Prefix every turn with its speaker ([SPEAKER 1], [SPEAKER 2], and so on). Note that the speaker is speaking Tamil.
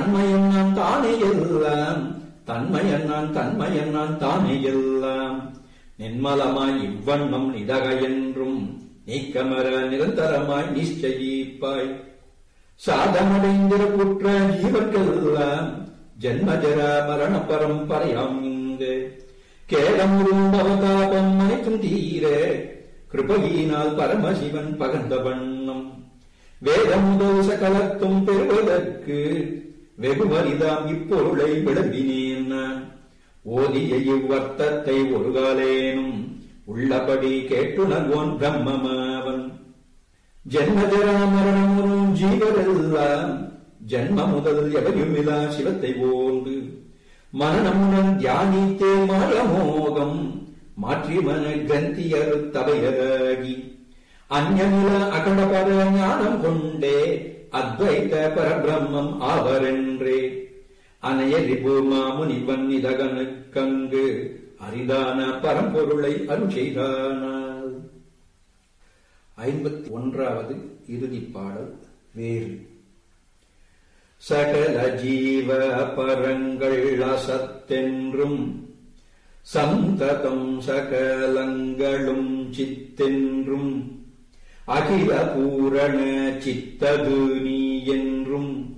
[SPEAKER 1] தன்மையன் நான் தானே எல்லாம் தன்மையன் நான் தன்மையன் நான் தானே எல்லாம் நின்மலமாய் இவ்வண்ணம் நிதக என்றும் நீக்கமர நிரந்தரமாய் நிச்சயிப்பாய் சாதமடைந்திர குற்ற ஜீவர்களெல்லாம் ஜன்மஜர மரண பரம்பரையாம் இங்கு கேடமுறும் அவதாபம் அனைத்தும் தீர கிருபையினால் பரமசிவன் பகர்ந்த வண்ணம் வேதமுதல் சகலத்தும் பெறுவதற்கு வெகுமரிதாம் இப்பொருளை விளம்பினேன் நான் ஓதிய இவ்வர்த்தத்தை ஒரு காலேனும் உள்ளபடி கேட்டுணர்வோன் பிரம்மமாவன் ஜென்மஜரா மரணமுறும் ஜீவரெல்லாம் ஜன்ம முதல் எவையுமிலா சிவத்தை போந்து மரணமுடன் தியானித்தே மாயமோகம் மாற்றி மன கிரந்தியரு தவையராகி அந்நில அகண்டபர ஞானம் கொண்டே அத்வைத பரபிரம்மம் ஆவரென்றே அனைய ரிபு மாமுனிவன் இதகனுக்கங்கு அரிதான பரம்பொருளை அருள் செய்தானால் ஐம்பத்தி ஒன்றாவது இறுதிப் பாடல் வேறு சகல ஜீவ பரங்கள் அசத்தென்றும் சந்ததம் சகலங்களும் சித்தென்றும் அகில பூரண சித்தது நீ என்றும்